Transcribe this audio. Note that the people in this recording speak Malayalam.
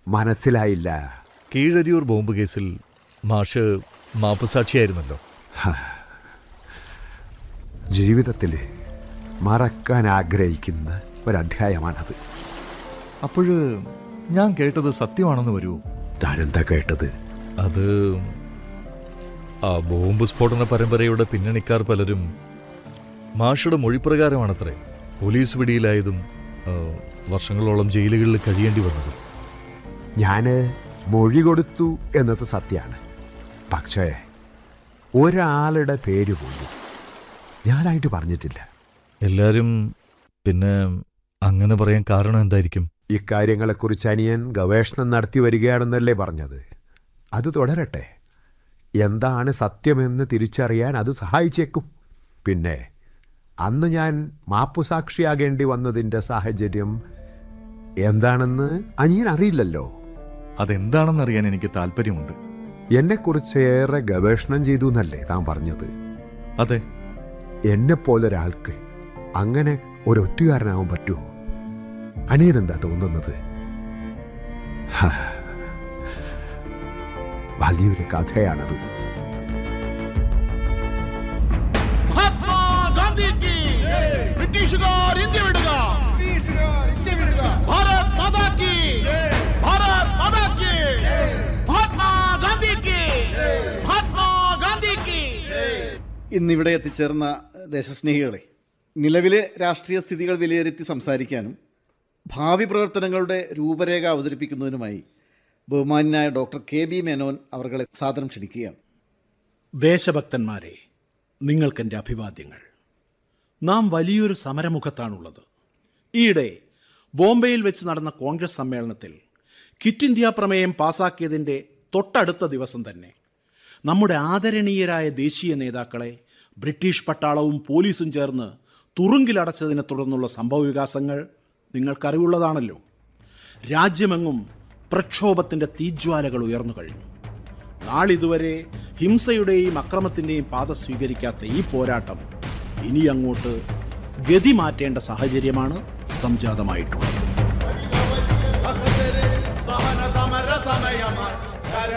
മനസ്സിലായില്ല കീഴരിയൂർ ബോംബ് കേസിൽ മാഷ് മാപ്പുസാക്ഷിയായിരുന്നല്ലോ ജീവിതത്തിൽ മറക്കാൻ ആഗ്രഹിക്കുന്ന ഒരധ്യായമാണത് അപ്പോഴ് ഞാൻ കേട്ടത് സത്യമാണെന്ന് വരൂ താനെന്താ കേട്ടത് അത് ആ ബോംബ് സ്ഫോടന പരമ്പരയുടെ പിന്നണിക്കാർ പലരും മാഷയുടെ മൊഴിപ്രകാരമാണത്രേ പോലീസ് പിടിയിലായതും ആ, വർഷങ്ങളോളം ജയിലുകളിൽ കഴിയേണ്ടി വന്നതും ഞാൻ മൊഴി കൊടുത്തു എന്നത് സത്യമാണ് പക്ഷേ ഒരാളുടെ പേര് പോലും ഞാനായിട്ട് പറഞ്ഞിട്ടില്ല എല്ലാരും പിന്നെ അങ്ങനെ പറയാൻ കാരണം എന്തായിരിക്കും ഇക്കാര്യങ്ങളെക്കുറിച്ച് അനിയൻ ഗവേഷണം നടത്തി വരികയാണെന്നല്ലേ പറഞ്ഞത് അത് തുടരട്ടെ എന്താണ് സത്യമെന്ന് തിരിച്ചറിയാൻ അത് സഹായിച്ചേക്കും പിന്നെ അന്ന് ഞാൻ മാപ്പുസാക്ഷിയാകേണ്ടി വന്നതിൻ്റെ സാഹചര്യം എന്താണെന്ന് അനിയൻ അറിയില്ലല്ലോ അതെന്താണെന്നറിയാൻ എനിക്ക് താല്പര്യമുണ്ട് എന്നെക്കുറിച്ച് ഏറെ ഗവേഷണം ചെയ്തു എന്നല്ലേ താൻ പറഞ്ഞത് അതെ എന്നെപ്പോലൊരാൾക്ക് അങ്ങനെ ഒരൊറ്റുകാരനാവാൻ പറ്റുമോ അനിയനെന്താ തോന്നുന്നത് ഹാ. വലിയൊരു കഥയാണത് മഹാത്മാ ഗാന്ധിക്ക് ബ്രിട്ടീഷുകാർ ഇന്ത്യ വിടുക ഭാരത് മാതാ കി ഭാരത് മാതാ കി മഹാത്മാ ഗാന്ധിക്ക് മഹാത്മാ ഗാന്ധിക്ക് ഇന്നിവിടെ എത്തിച്ചേർന്ന ദേശസ്നേഹികളെ നിലവിലെ രാഷ്ട്രീയ സ്ഥിതികൾ വിലയിരുത്തി സംസാരിക്കാനും ഭാവി പ്രവർത്തനങ്ങളുടെ രൂപരേഖ അവതരിപ്പിക്കുന്നതിനുമായി ബഹുമാന്യനായ ഡോക്ടർ കെ ബി മേനോൻ അവർകളെ സാദരം ക്ഷണിക്കുകയാണ് ദേശഭക്തന്മാരെ നിങ്ങൾക്കെൻ്റെ അഭിവാദ്യങ്ങൾ നാം വലിയൊരു സമരമുഖത്താണുള്ളത് ഈയിടെ ബോംബെയിൽ വെച്ച് നടന്ന കോൺഗ്രസ് സമ്മേളനത്തിൽ ക്വിറ്റ് ഇന്ത്യ പ്രമേയം പാസാക്കിയതിൻ്റെ തൊട്ടടുത്ത ദിവസം തന്നെ നമ്മുടെ ആദരണീയരായ ദേശീയ നേതാക്കളെ ബ്രിട്ടീഷ് പട്ടാളവും പോലീസും ചേർന്ന് തുറുങ്കിലടച്ചതിനെ തുടർന്നുള്ള സംഭവവികാസങ്ങൾ നിങ്ങൾക്കറിവുള്ളതാണല്ലോ രാജ്യമെങ്ങും പ്രക്ഷോഭത്തിൻ്റെ തീജ്വാലകൾ ഉയർന്നു കഴിഞ്ഞു നാളിതുവരെ ഹിംസയുടെയും അക്രമത്തിൻ്റെയും പാത സ്വീകരിക്കാത്ത ഈ പോരാട്ടം ഇനി അങ്ങോട്ട് ഗതി മാറ്റേണ്ട സാഹചര്യമാണ് സംജാതമായിട്ടുള്ളത്